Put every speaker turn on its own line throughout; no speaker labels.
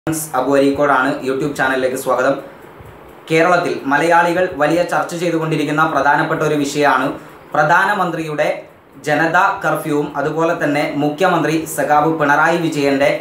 friends Abu അരീക്കോടാണ് YouTube ചാനലിലേക്ക് സ്വാഗതം കേരളത്തിൽ മലയാളികൾ വലിയ ചർച്ച ചെയ്തുകൊണ്ടിരിക്കുന്ന പ്രധാനപ്പെട്ട ഒരു വിഷയമാണ് പ്രധാനമന്ത്രിയുടെ ജനതാ കർഫ്യൂവും അതുപോലെ തന്നെ മുഖ്യമന്ത്രി സഖാബ് പിണറായി വിജയന്റെ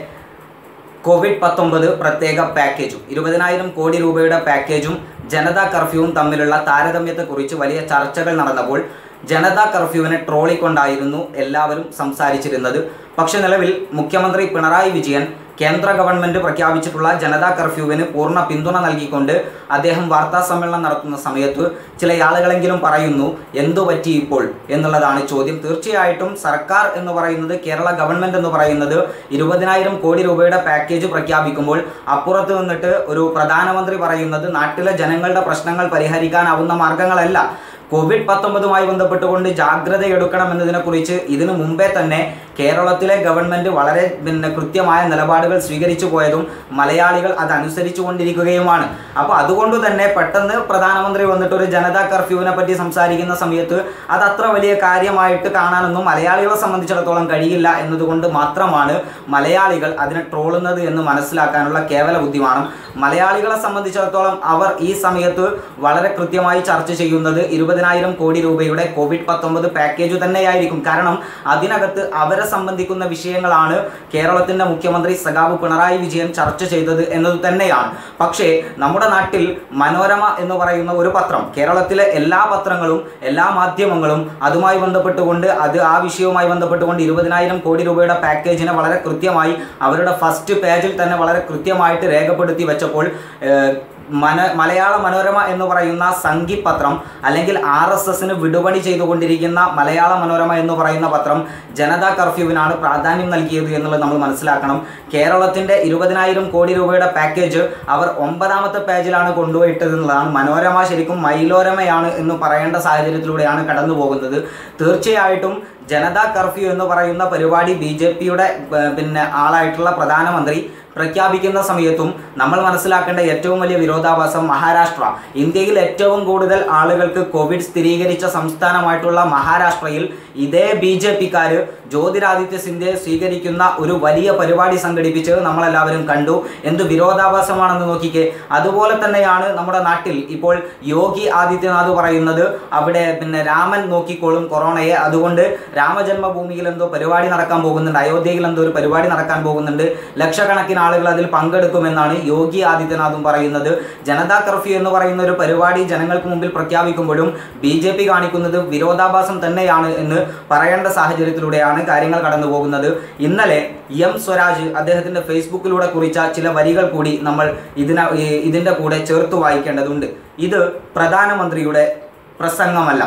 കോവിഡ് പത്തൊമ്പത് പ്രത്യേക പാക്കേജും ഇരുപതിനായിരം കോടി രൂപയുടെ പാക്കേജും ജനതാ കർഫ്യൂവും തമ്മിലുള്ള താരതമ്യത്തെക്കുറിച്ച് വലിയ ചർച്ചകൾ നടന്നപ്പോൾ ജനതാ കർഫ്യൂവിനെ ട്രോളിക്കൊണ്ടായിരുന്നു എല്ലാവരും സംസാരിച്ചിരുന്നത് പക്ഷെ നിലവിൽ മുഖ്യമന്ത്രി പിണറായി വിജയൻ കേന്ദ്ര ഗവൺമെന്റ് പ്രഖ്യാപിച്ചിട്ടുള്ള ജനതാ കർഫ്യൂവിന് പൂർണ്ണ പിന്തുണ നൽകിക്കൊണ്ട് അദ്ദേഹം വാർത്താ സമ്മേളനം നടത്തുന്ന സമയത്ത് ചില ആളുകളെങ്കിലും പറയുന്നു എന്തു പറ്റി ഇപ്പോൾ എന്നുള്ളതാണ് ചോദ്യം തീർച്ചയായിട്ടും സർക്കാർ എന്ന് പറയുന്നത് കേരള ഗവൺമെന്റ് എന്ന് പറയുന്നത് ഇരുപതിനായിരം കോടി രൂപയുടെ പാക്കേജ് പ്രഖ്യാപിക്കുമ്പോൾ അപ്പുറത്ത് നിന്നിട്ട് ഒരു പ്രധാനമന്ത്രി പറയുന്നത് നാട്ടിലെ ജനങ്ങളുടെ പ്രശ്നങ്ങൾ പരിഹരിക്കാനാവുന്ന മാർഗങ്ങളല്ല കോവിഡ് പത്തൊമ്പതുമായി ബന്ധപ്പെട്ടുകൊണ്ട് ജാഗ്രത എടുക്കണം എന്നതിനെക്കുറിച്ച് ഇതിനു മുമ്പേ തന്നെ കേരളത്തിലെ ഗവൺമെന്റ് വളരെ പിന്നെ കൃത്യമായ നിലപാടുകൾ സ്വീകരിച്ചു പോയതും മലയാളികൾ അത് അനുസരിച്ചു കൊണ്ടിരിക്കുകയുമാണ് അപ്പോൾ അതുകൊണ്ട് തന്നെ പെട്ടെന്ന് പ്രധാനമന്ത്രി വന്നിട്ട് ഒരു ജനതാ കർഫ്യൂവിനെ പറ്റി സംസാരിക്കുന്ന സമയത്ത് അത് അത്ര വലിയ കാര്യമായിട്ട് കാണാനൊന്നും മലയാളികളെ സംബന്ധിച്ചിടത്തോളം കഴിയില്ല എന്നതുകൊണ്ട് മാത്രമാണ് മലയാളികൾ അതിനെ ട്രോളുന്നത് എന്ന് മനസ്സിലാക്കാനുള്ള കേവല ബുദ്ധിമാണ് മലയാളികളെ സംബന്ധിച്ചിടത്തോളം അവർ ഈ സമയത്ത് വളരെ കൃത്യമായി ചർച്ച ചെയ്യുന്നത് ഇരുപതിനായിരം കോടി രൂപയുടെ കോവിഡ് പത്തൊമ്പത് പാക്കേജ് തന്നെയായിരിക്കും കാരണം അതിനകത്ത് അവരെ സംബന്ധിക്കുന്ന വിഷയങ്ങളാണ് കേരളത്തിന്റെ മുഖ്യമന്ത്രി സഖാബ് പിണറായി വിജയൻ ചർച്ച ചെയ്തത് എന്നത് തന്നെയാണ് പക്ഷേ നമ്മുടെ നാട്ടിൽ മനോരമ എന്ന് പറയുന്ന ഒരു പത്രം കേരളത്തിലെ എല്ലാ പത്രങ്ങളും എല്ലാ മാധ്യമങ്ങളും അതുമായി ബന്ധപ്പെട്ടുകൊണ്ട് അത് ആ വിഷയവുമായി ബന്ധപ്പെട്ടുകൊണ്ട് ഇരുപതിനായിരം കോടി രൂപയുടെ പാക്കേജിനെ വളരെ കൃത്യമായി അവരുടെ ഫസ്റ്റ് പേജിൽ തന്നെ വളരെ കൃത്യമായിട്ട് രേഖപ്പെടുത്തി വെച്ചപ്പോൾ ഏഹ്, മന മലയാള മനോരമ എന്ന് പറയുന്ന സംഘി പത്രം അല്ലെങ്കിൽ ആർ എസ് എസിന് വിടുപണി ചെയ്തുകൊണ്ടിരിക്കുന്ന മലയാള മനോരമ എന്ന് പറയുന്ന പത്രം ജനതാ കർഫ്യൂവിനാണ് പ്രാധാന്യം നൽകിയത് എന്നുള്ളത് നമ്മൾ മനസ്സിലാക്കണം കേരളത്തിന്റെ ഇരുപതിനായിരം കോടി രൂപയുടെ പാക്കേജ് അവർ ഒമ്പതാമത്തെ പേജിലാണ് കൊണ്ടുപോയിട്ടത് എന്നുള്ളതാണ് മനോരമ ശരിക്കും മൈലോരമയാണ് എന്ന് പറയേണ്ട സാഹചര്യത്തിലൂടെയാണ് കടന്നു പോകുന്നത് തീർച്ചയായിട്ടും ജനതാ കർഫ്യൂ എന്ന് പറയുന്ന പരിപാടി ബി ജെ പിയുടെ പിന്നെ ആളായിട്ടുള്ള പ്രധാനമന്ത്രി പ്രഖ്യാപിക്കുന്ന സമയത്തും നമ്മൾ മനസ്സിലാക്കേണ്ട ഏറ്റവും വലിയ വിരോധാഭാസം മഹാരാഷ്ട്ര ഇന്ത്യയിൽ ഏറ്റവും കൂടുതൽ ആളുകൾക്ക് കോവിഡ് സ്ഥിരീകരിച്ച സംസ്ഥാനമായിട്ടുള്ള മഹാരാഷ്ട്രയിൽ ഇതേ ബി ജെ പിക്കാർ ജ്യോതിരാദിത്യ സിന്ധ്യയെ സ്വീകരിക്കുന്ന ഒരു വലിയ പരിപാടി സംഘടിപ്പിച്ചത് നമ്മളെല്ലാവരും കണ്ടു എന്ത് വിരോധാഭാസമാണെന്ന് നോക്കിക്കേ അതുപോലെ തന്നെയാണ് നമ്മുടെ നാട്ടിൽ ഇപ്പോൾ യോഗി ആദിത്യനാഥ് പറയുന്നത് അവിടെ പിന്നെ രാമൻ നോക്കിക്കോളും കൊറോണയെ അതുകൊണ്ട് രാമജന്മഭൂമിയിൽ എന്തോ പരിപാടി നടക്കാൻ പോകുന്നുണ്ട് അയോധ്യയിൽ എന്തോ ഒരു പരിപാടി നടക്കാൻ പോകുന്നുണ്ട് ലക്ഷക്കണക്കിന് ആളുകൾ അതിൽ പങ്കെടുക്കുമെന്നാണ് യോഗി ആദിത്യനാഥും പറയുന്നത് ജനതാ കർഫ്യൂ എന്ന് പറയുന്ന ഒരു പരിപാടി ജനങ്ങൾക്ക് മുമ്പിൽ പ്രഖ്യാപിക്കുമ്പോഴും ബി ജെ പി കാണിക്കുന്നത് വിരോധാഭാസം തന്നെയാണ് എന്ന് പറയേണ്ട സാഹചര്യത്തിലൂടെയാണ് കാര്യങ്ങൾ കടന്നു പോകുന്നത് ഇന്നലെ എം സ്വരാജ് അദ്ദേഹത്തിന്റെ ഫേസ്ബുക്കിലൂടെ കുറിച്ച ചില വരികൾ കൂടി നമ്മൾ ഇതിന ഈ- ഇതിന്റെ കൂടെ ചേർത്ത് വായിക്കേണ്ടതുണ്ട് ഇത് പ്രധാനമന്ത്രിയുടെ പ്രസംഗമല്ല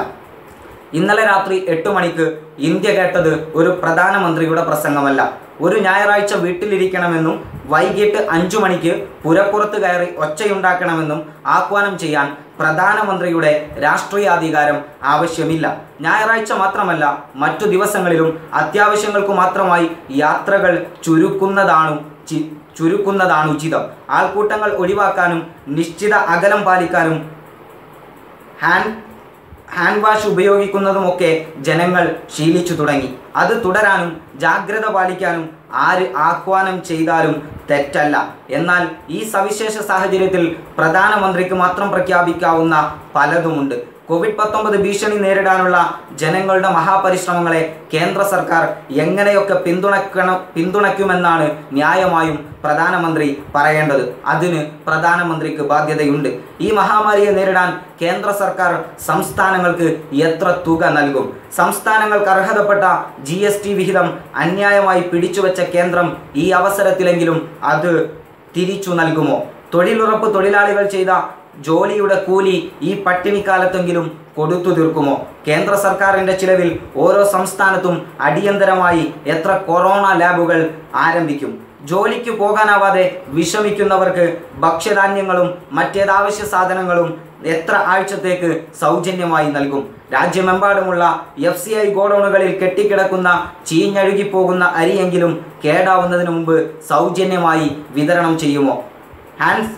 ഇന്നലെ രാത്രി എട്ട് മണിക്ക് ഇന്ത്യ കേട്ടത് ഒരു പ്രധാനമന്ത്രിയുടെ പ്രസംഗമല്ല ഒരു ഞായറാഴ്ച വീട്ടിലിരിക്കണമെന്നും വൈകിട്ട് അഞ്ചു മണിക്ക് പുരപ്പുറത്ത് കയറി ഒച്ചയുണ്ടാക്കണമെന്നും ആഹ്വാനം ചെയ്യാൻ പ്രധാനമന്ത്രിയുടെ രാഷ്ട്രീയാധികാരം ആവശ്യമില്ല ഞായറാഴ്ച മാത്രമല്ല മറ്റു ദിവസങ്ങളിലും അത്യാവശ്യങ്ങൾക്ക് മാത്രമായി യാത്രകൾ ചുരുക്കുന്നതാണ് ചി- ചുരുക്കുന്നതാണ് ഉചിതം ആൾക്കൂട്ടങ്ങൾ ഒഴിവാക്കാനും നിശ്ചിത അകലം പാലിക്കാനും ഹാൻഡ് ഹാൻഡ് വാഷ് ഉപയോഗിക്കുന്നതുമൊക്കെ ജനങ്ങൾ ശീലിച്ചു തുടങ്ങി അത് തുടരാനും ജാഗ്രത പാലിക്കാനും ആര് ആഹ്വാനം ചെയ്താലും തെറ്റല്ല എന്നാൽ ഈ സവിശേഷ സാഹചര്യത്തിൽ പ്രധാനമന്ത്രിക്ക് മാത്രം പ്രഖ്യാപിക്കാവുന്ന പലതുമുണ്ട് കോവിഡ് പത്തൊമ്പത് ഭീഷണി നേരിടാനുള്ള ജനങ്ങളുടെ മഹാപരിശ്രമങ്ങളെ കേന്ദ്ര സർക്കാർ എങ്ങനെയൊക്കെ പിന്തുണക്കണം പിന്തുണയ്ക്കുമെന്നാണ് ന്യായമായും പ്രധാനമന്ത്രി പറയേണ്ടത് അതിന് പ്രധാനമന്ത്രിക്ക് ബാധ്യതയുണ്ട് ഈ മഹാമാരിയെ നേരിടാൻ കേന്ദ്ര സർക്കാർ സംസ്ഥാനങ്ങൾക്ക് എത്ര തുക നൽകും സംസ്ഥാനങ്ങൾക്ക് അർഹതപ്പെട്ട ജി എസ് ടി വിഹിതം അന്യായമായി പിടിച്ചുവെച്ച കേന്ദ്രം ഈ അവസരത്തിലെങ്കിലും അത് തിരിച്ചു നൽകുമോ തൊഴിലുറപ്പ് തൊഴിലാളികൾ ചെയ്ത ജോലിയുടെ കൂലി ഈ പട്ടിണിക്കാലത്തെങ്കിലും കൊടുത്തു തീർക്കുമോ കേന്ദ്ര സർക്കാരിന്റെ ചിലവിൽ ഓരോ സംസ്ഥാനത്തും അടിയന്തരമായി എത്ര കൊറോണ ലാബുകൾ ആരംഭിക്കും ജോലിക്ക് പോകാനാവാതെ വിഷമിക്കുന്നവർക്ക് ഭക്ഷ്യധാന്യങ്ങളും മറ്റേതാവശ്യ സാധനങ്ങളും എത്ര ആഴ്ചത്തേക്ക് സൗജന്യമായി നൽകും രാജ്യമെമ്പാടുമുള്ള എഫ് സി ഐ ഗോഡൌണുകളിൽ കെട്ടിക്കിടക്കുന്ന ചീഞ്ഞഴുകിപ്പോകുന്ന അരിയെങ്കിലും കേടാവുന്നതിന് മുമ്പ് സൗജന്യമായി വിതരണം ചെയ്യുമോ ഹാൻഡ്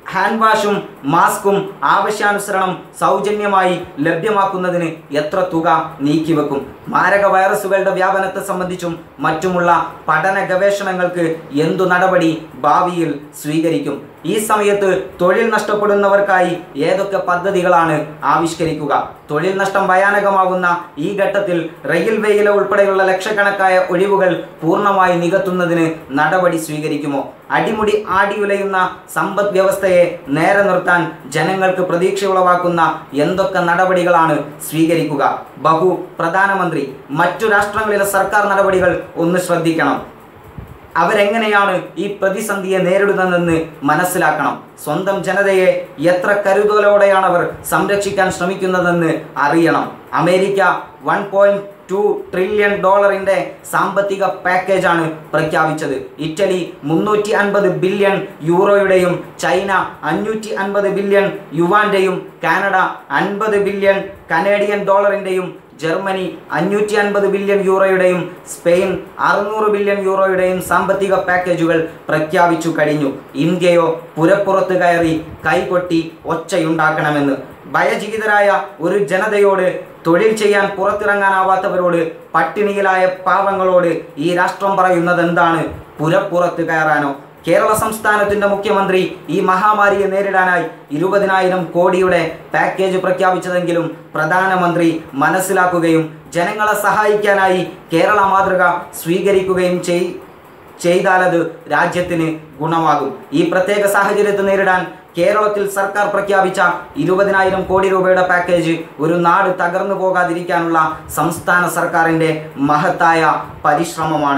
ഹാൻഡ് വാഷും മാസ്കും ആവശ്യാനുസരണം സൗജന്യമായി ലഭ്യമാക്കുന്നതിന് എത്ര തുക നീക്കിവെക്കും മാരക വൈറസുകളുടെ വ്യാപനത്തെ സംബന്ധിച്ചും മറ്റുമുള്ള പഠന ഗവേഷണങ്ങൾക്ക് എന്തു നടപടി ഭാവിയിൽ സ്വീകരിക്കും ഈ സമയത്ത് തൊഴിൽ നഷ്ടപ്പെടുന്നവർക്കായി ഏതൊക്കെ പദ്ധതികളാണ് ആവിഷ്കരിക്കുക തൊഴിൽ നഷ്ടം ഭയാനകമാകുന്ന ഈ ഘട്ടത്തിൽ റെയിൽവേയിലെ ഉൾപ്പെടെയുള്ള ലക്ഷക്കണക്കായ ഒഴിവുകൾ പൂർണ്ണമായി നികത്തുന്നതിന് നടപടി സ്വീകരിക്കുമോ അടിമുടി ആടിയുലയുന്ന സമ്പദ് വ്യവസ്ഥയെ നേരെ നിർത്താൻ ജനങ്ങൾക്ക് പ്രതീക്ഷ ഉളവാക്കുന്ന എന്തൊക്കെ നടപടികളാണ് സ്വീകരിക്കുക ബഹു പ്രധാനമന്ത്രി മറ്റു രാഷ്ട്രങ്ങളിലെ സർക്കാർ നടപടികൾ ഒന്ന് ശ്രദ്ധിക്കണം അവരെങ്ങനെയാണ് ഈ പ്രതിസന്ധിയെ നേരിടുന്നതെന്ന് മനസ്സിലാക്കണം സ്വന്തം ജനതയെ എത്ര കരുതലോടെയാണ് അവർ സംരക്ഷിക്കാൻ ശ്രമിക്കുന്നതെന്ന് അറിയണം America one point two trillion ഡോളറിന്റെ സാമ്പത്തിക പാക്കേജാണ് പ്രഖ്യാപിച്ചത് ഇറ്റലി മുന്നൂറ്റി അൻപത് ബില്യൺ യൂറോയുടെയും ചൈന അഞ്ഞൂറ്റി അൻപത് ബില്യൺ യുവാന്റെയും കാനഡ അൻപത് ബില്യൺ കനേഡിയൻ ഡോളറിന്റെയും ജർമ്മനി അഞ്ഞൂറ്റി അൻപത് ബില്യൺ യൂറോയുടെയും സ്പെയിൻ അറുന്നൂറ് ബില്യൺ യൂറോയുടെയും സാമ്പത്തിക പാക്കേജുകൾ പ്രഖ്യാപിച്ചു കഴിഞ്ഞു ഇന്ത്യയോ പുരപ്പുറത്ത് കയറി കൈകൊട്ടി ഒച്ചയുണ്ടാക്കണമെന്ന് ഭയചകിതരായ ഒരു ജനതയോട് തൊഴിൽ ചെയ്യാൻ പുറത്തിറങ്ങാനാവാത്തവരോട് പട്ടിണിയിലായ പാവങ്ങളോട് ഈ രാഷ്ട്രം പറയുന്നത് എന്താണ് പുരപ്പുറത്ത് കയറാനോ കേരള സംസ്ഥാനത്തിന്റെ മുഖ്യമന്ത്രി ഈ മഹാമാരിയെ നേരിടാനായി ഇരുപതിനായിരം കോടിയുടെ പാക്കേജ് പ്രഖ്യാപിച്ചതെങ്കിലും പ്രധാനമന്ത്രി മനസ്സിലാക്കുകയും ജനങ്ങളെ സഹായിക്കാനായി കേരള മാതൃക സ്വീകരിക്കുകയും ചെയ് ചെയ്താലത് രാജ്യത്തിന് ഗുണമാകും ഈ പ്രത്യേക സാഹചര്യത്തെ നേരിടാൻ കേരളത്തിൽ സർക്കാർ പ്രഖ്യാപിച്ച ഇരുപതിനായിരം കോടി രൂപയുടെ പാക്കേജ് ഒരു നാട് തകർന്നു പോകാതിരിക്കാനുള്ള സംസ്ഥാന സർക്കാരിൻ്റെ മഹത്തായ പരിശ്രമമാണ്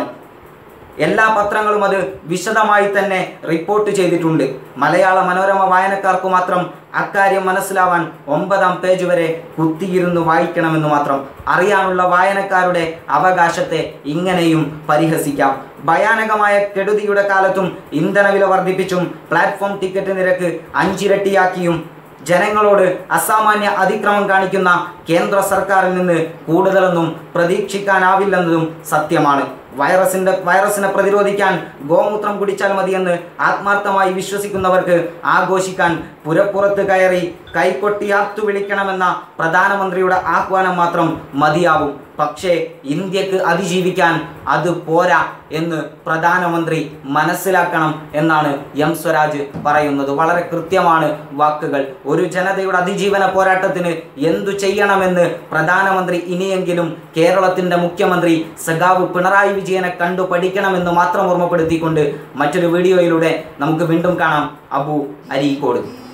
എല്ലാ പത്രങ്ങളും അത് വിശദമായി തന്നെ റിപ്പോർട്ട് ചെയ്തിട്ടുണ്ട് മലയാള മനോരമ വായനക്കാർക്ക് മാത്രം അക്കാര്യം മനസ്സിലാവാൻ ഒമ്പതാം പേജ് വരെ കുത്തിയിരുന്ന് വായിക്കണമെന്ന് മാത്രം അറിയാനുള്ള വായനക്കാരുടെ അവകാശത്തെ ഇങ്ങനെയും പരിഹസിക്കാം ഭയാനകമായ കെടുതിയുടെ കാലത്തും ഇന്ധനവില വർദ്ധിപ്പിച്ചും പ്ലാറ്റ്ഫോം ടിക്കറ്റ് നിരക്ക് അഞ്ചിരട്ടിയാക്കിയും ജനങ്ങളോട് അസാമാന്യ അതിക്രമം കാണിക്കുന്ന കേന്ദ്ര സർക്കാരിൽ നിന്ന് കൂടുതലൊന്നും പ്രതീക്ഷിക്കാനാവില്ലെന്നതും സത്യമാണ് വൈറസിന്റെ വൈറസിനെ പ്രതിരോധിക്കാൻ ഗോമൂത്രം കുടിച്ചാൽ മതിയെന്ന് ആത്മാർത്ഥമായി വിശ്വസിക്കുന്നവർക്ക് ആഘോഷിക്കാൻ പുരപ്പുറത്ത് കയറി കൈകൊട്ടിയാർത്തു വിളിക്കണമെന്ന പ്രധാനമന്ത്രിയുടെ ആഹ്വാനം മാത്രം മതിയാവും പക്ഷേ ഇന്ത്യക്ക് അതിജീവിക്കാൻ അത് പോരാ എന്ന് പ്രധാനമന്ത്രി മനസ്സിലാക്കണം എന്നാണ് എം സ്വരാജ് പറയുന്നത് വളരെ കൃത്യമാണ് വാക്കുകൾ ഒരു ജനതയുടെ അതിജീവന പോരാട്ടത്തിന് എന്തു ചെയ്യണമെന്ന് പ്രധാനമന്ത്രി ഇനിയെങ്കിലും കേരളത്തിന്റെ മുഖ്യമന്ത്രി സഖാവ് പിണറായി വിജയനെ കണ്ടു പഠിക്കണമെന്ന് മാത്രം ഓർമ്മപ്പെടുത്തിക്കൊണ്ട് മറ്റൊരു വീഡിയോയിലൂടെ നമുക്ക് വീണ്ടും കാണാം അബു അരീക്കോട്